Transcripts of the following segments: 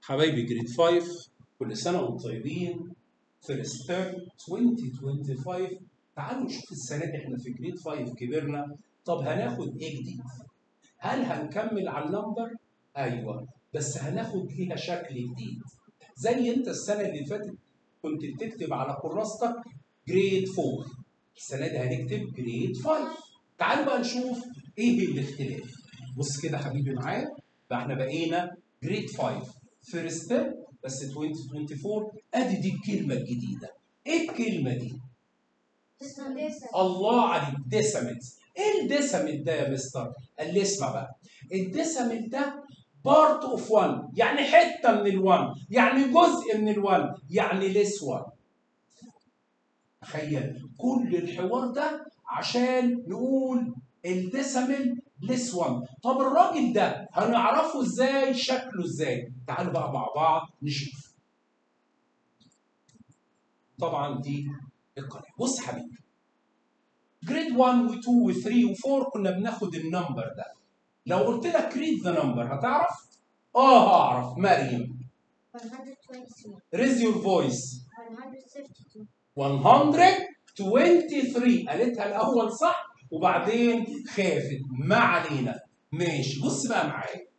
حبايبي جريد 5 كل سنه وانتم طيبين فيرست تيرم 2025 تعالوا نشوف السنه دي احنا في جريد 5 كبرنا طب هناخد ايه جديد؟ هل هنكمل على النمبر؟ ايوه بس هناخد ليها شكل جديد زي انت السنه اللي فاتت كنت بتكتب على كراستك جريد 4 السنه دي هنكتب جريد 5 تعالوا بقى نشوف ايه الاختلاف بص كده حبيبي معايا بقى احنا بقينا جريد 5 فيرست بس 2024 ادي دي الكلمه الجديده ايه الكلمه دي الله عليك ديسيمنت ايه الديسيمنت ده يا مستر قال لي اسمع بقى الديسيمنت ده بارت اوف 1 يعني حته من ال1 يعني جزء من ال1 يعني ليس 1 تخيل كل الحوار ده عشان نقول الديسيمل ليس 1 طب الراجل ده هنعرفه ازاي شكله ازاي تعالوا بقى مع بعض نشوف طبعا دي القناه بص حبيبي جريد 1 و2 و3 و4 كنا بناخد النمبر ده لو قلت لك ريد ذا نمبر هتعرف اه هعرف مريم 123 ريز يور فويس 132 123 قالتها الاول صح وبعدين خافت ما علينا ماشي بص بقى معايا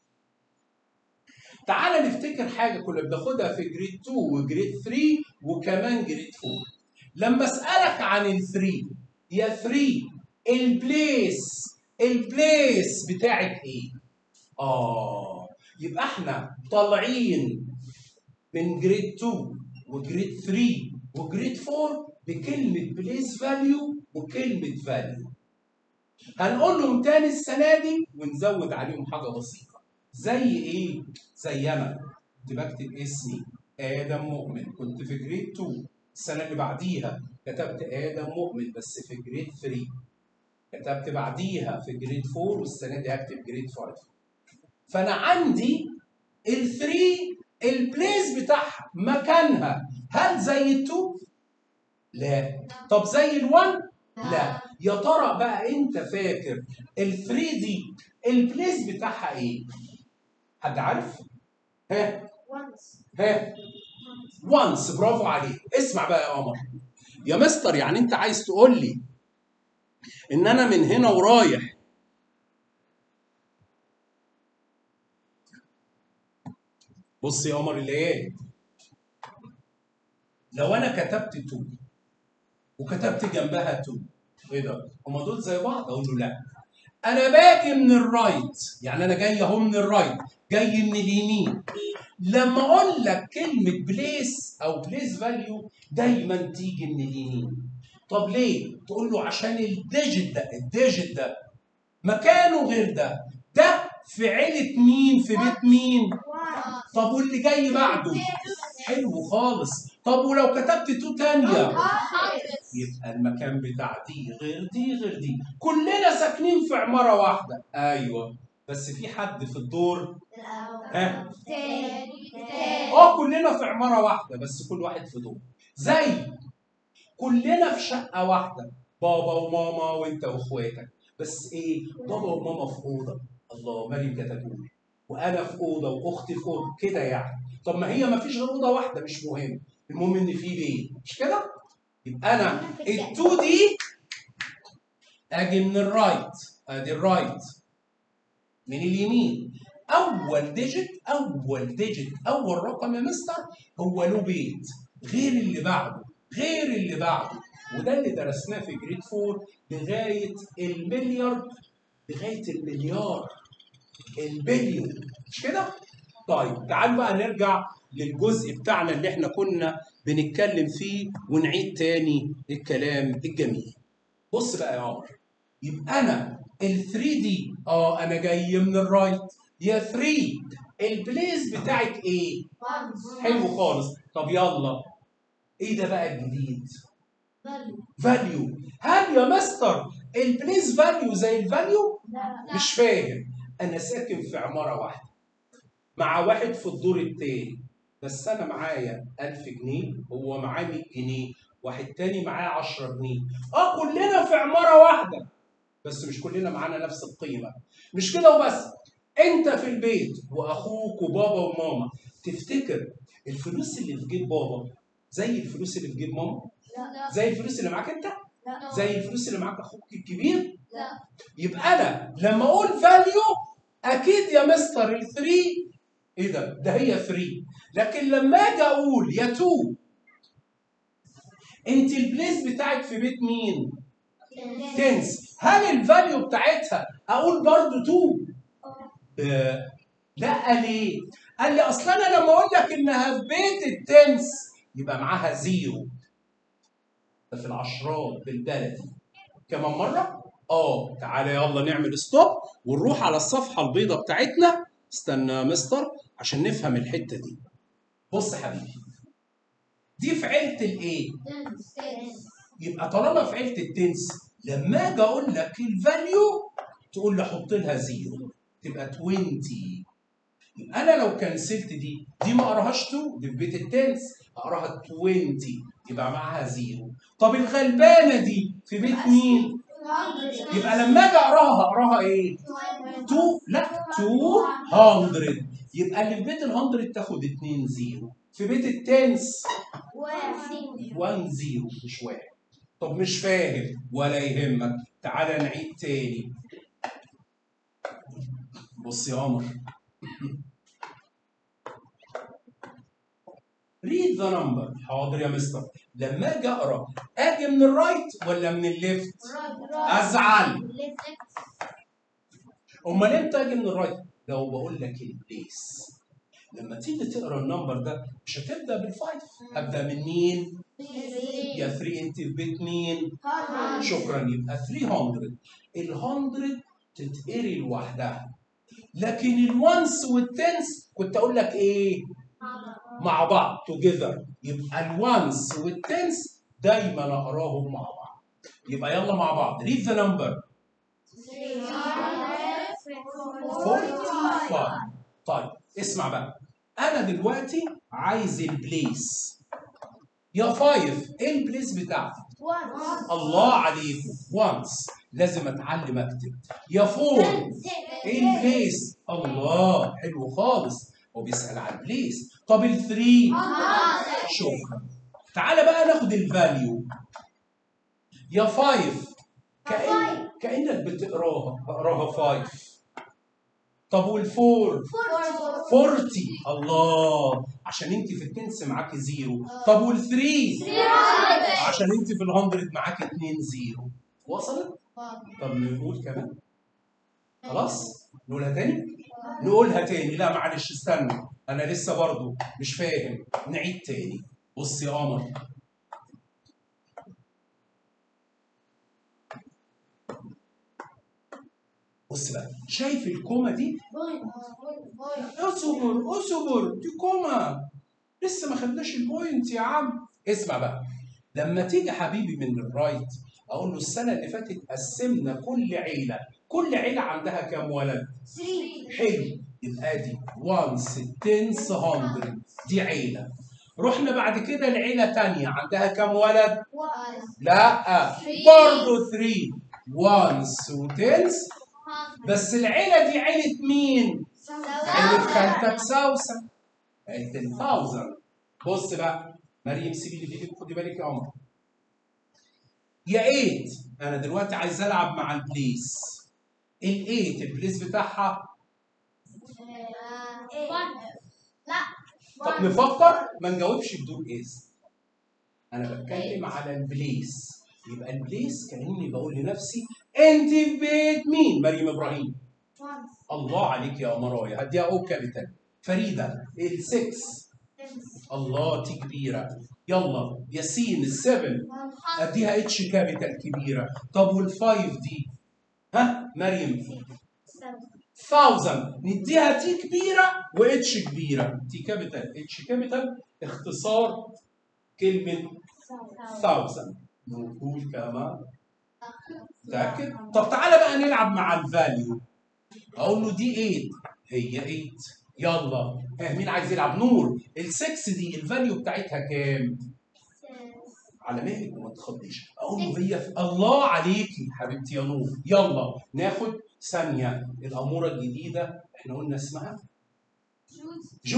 تعالى نفتكر حاجه كنا بناخدها في جريد 2 وجريد 3 وكمان جريد 4 لما اسالك عن ال 3 يا 3 البليس البليس بتاعت ايه؟ اه يبقى احنا طالعين من جريد 2 وجريد 3 وجريد 4 بكلمه بليس فاليو وكلمه فاليو هنقولهم تاني السنه دي ونزود عليهم حاجه بسيطه زي ايه؟ زي انا كنت بكتب اسمي ادم مؤمن كنت في جريد 2 السنه اللي بعديها كتبت ادم مؤمن بس في جريد 3 كتبت بعديها في جريد 4 والسنه دي هكتب جريد 5 فانا عندي ال 3 البليس بتاعها مكانها هل زي ال 2 لا طب زي ال 1 لا يا ترى بقى انت فاكر ال 3 دي البليس بتاعها ايه حد عارف ها once ها وانس برافو عليك اسمع بقى يا قمر يا مستر يعني انت عايز تقول لي ان انا من هنا ورايح بص يا قمر الليالي لو انا كتبت 2 وكتبت جنبها 2 ايه ده؟ هما دول زي بعض؟ اقول له لا انا باجي من الرايت يعني انا جاي اهو من الرايت جاي من اليمين لما اقول لك كلمه بليس او بليس فاليو دايما تيجي من اليمين طب ليه تقول له عشان الديجيت ده الديجيت ده مكانه غير ده ده في عيله مين في بيت مين one طب واللي جاي بعده حلو خالص طب ولو كتبت تو تانية يبقى المكان بتاع دي غير دي غير دي كلنا ساكنين في عمارة واحدة أيوة بس في حد في الدور ها اه كلنا في عمارة واحدة بس كل واحد في دور زي كلنا في شقة واحدة بابا وماما وانت واخواتك بس ايه بابا وماما في أوضة الله مريم كتبولي وانا في أوضة واختي في أوضة كده يعني طب ما هي ما فيش غير أوضة واحدة مش مهم المهم ان في بيت مش كده يبقى انا التو دي اجي من الرايت ادي الرايت من اليمين اول ديجيت اول ديجيت اول رقم يا مستر هو له بيت غير اللي بعده غير اللي بعده وده اللي درسناه في جريد 4 لغايه المليار لغايه المليار البليون مش كده؟ طيب تعالوا بقى نرجع للجزء بتاعنا اللي احنا كنا بنتكلم فيه ونعيد تاني الكلام الجميل. بص بقى يا عمر يبقى انا ال 3 دي اه انا جاي من الرايت يا 3 البليس بتاعك ايه؟ حلو خالص طب يلا ايه ده بقى الجديد؟ فاليو هل يا مستر البليس فاليو زي الفاليو؟ مش فاهم انا ساكن في عماره واحده مع واحد في الدور التاني بس انا معايا 1000 جنيه هو معاه 100 جنيه واحد تاني معاه 10 جنيه اه كلنا في عماره واحده بس مش كلنا معانا نفس القيمه مش كده وبس انت في البيت واخوك وبابا وماما تفتكر الفلوس اللي في جيب بابا زي الفلوس اللي في جيب ماما لا زي الفلوس اللي معاك انت لا زي الفلوس اللي معاك اخوك الكبير لا يبقى انا لما اقول فاليو اكيد يا مستر ال 3 ايه ده؟ ده هي 3 لكن لما اجي اقول يا 2 انت البليس بتاعك في بيت مين؟ تنس هل الفاليو بتاعتها اقول برضو 2 آه لا ليه؟ قال لي اصل انا لما اقول لك انها في بيت التنس يبقى معاها زيرو ده في العشرات بالبلدي كمان مره؟ اه تعالى يلا نعمل ستوب ونروح على الصفحه البيضاء بتاعتنا استنى يا مستر عشان نفهم الحته دي بص يا حبيبي دي في عيله الايه؟ يبقى طالما في عيله التنس لما اجي اقول لك الفاليو تقول لي حط لها زيرو تبقى 20 يبقى انا لو كنسلت دي دي ما اقراهاش 2 دي في بيت التنس اقراها 20 يبقى معاها زيرو طب الغلبانه دي في بيت مين؟ يبقى لما اجي اقراها اقراها ايه؟ 2 لا 200 يبقى اللي في بيت ال 100 تاخد 2 زيرو في بيت التنس 1 زيرو مش واحد طب مش فاهم ولا يهمك تعالى نعيد تاني بص يا قمر read the number حاضر يا مستر لما اجي اقرا اجي من الرايت ولا من الليفت ازعل امال امتى اجي من الرايت لو بقول لك البليس لما تيجي تقرا النمبر ده مش هتبدا بالفايف هبدا من مين يا 3 انت في بيت مين شكرا يبقى 300 ال 100 تتقري لوحدها لكن الوانس والتنس كنت اقول لك ايه مع بعض توجذر يبقى الوانس والتنس دايما اقراهم مع بعض يبقى يلا مع بعض read the number 45 طيب اسمع بقى انا دلوقتي عايز البليس يا فايف ايه البليس بتاعتي الله عليكم وانس لازم اتعلم اكتب يا فور ايه البليس الله حلو خالص هو بيسال على البليس طب الثري شكرا تعالى بقى ناخد الفاليو يا فايف كأن كأنك بتقراها اقراها فايف طب والفور 40 الله عشان انت في التنس معاكي زيرو طب والثري عشان انت في الهندرد معاكي 2 زيرو وصلت طب نقول كمان خلاص نقولها تاني نقولها تاني لا معلش استنى انا لسه برضو مش فاهم نعيد تاني بص يا قمر بص بقى شايف الكومه دي اصبر اصبر دي كوما لسه ما خدناش البوينت يا عم اسمع بقى لما تيجي حبيبي من الرايت اقول له السنه اللي فاتت قسمنا كل عيله كل عيله عندها كام ولد حلو يبقى دي 1 ستنس 100 دي عيله رحنا بعد كده لعيله تانية عندها كام ولد لا برضه 3 1 وتنس بس العيله دي عيله مين عيله خالتك سوسن عيله الثاوزن بص بقى مريم سيبي لي بايدك خدي بالك يا عمر يا 8 انا دلوقتي عايز العب مع البليس ال 8 البليس بتاعها طب نفكر ما نجاوبش بدون اذن انا بتكلم على البليس يبقى البليس كاني بقول لنفسي انت في بيت مين مريم ابراهيم الله عليك يا مرايا هديها او كابيتال فريده السكس الله تي كبيره يلا ياسين السبن اديها اتش كابيتال كبيره طب والفايف دي ها مريم 1000 نديها تي كبيره واتش كبيره تي كابيتال اتش كابيتال اختصار كلمه 1000 نقول كمان متاكد طب تعالى بقى نلعب مع الفاليو اقول له دي 8 هي 8 يلا ها مين عايز يلعب نور ال6 دي الفاليو بتاعتها كام على مهلك وما تخضيش اقول له هي في الله عليكي حبيبتي يا نور يلا ناخد ثانيه الاموره الجديده احنا قلنا اسمها جوز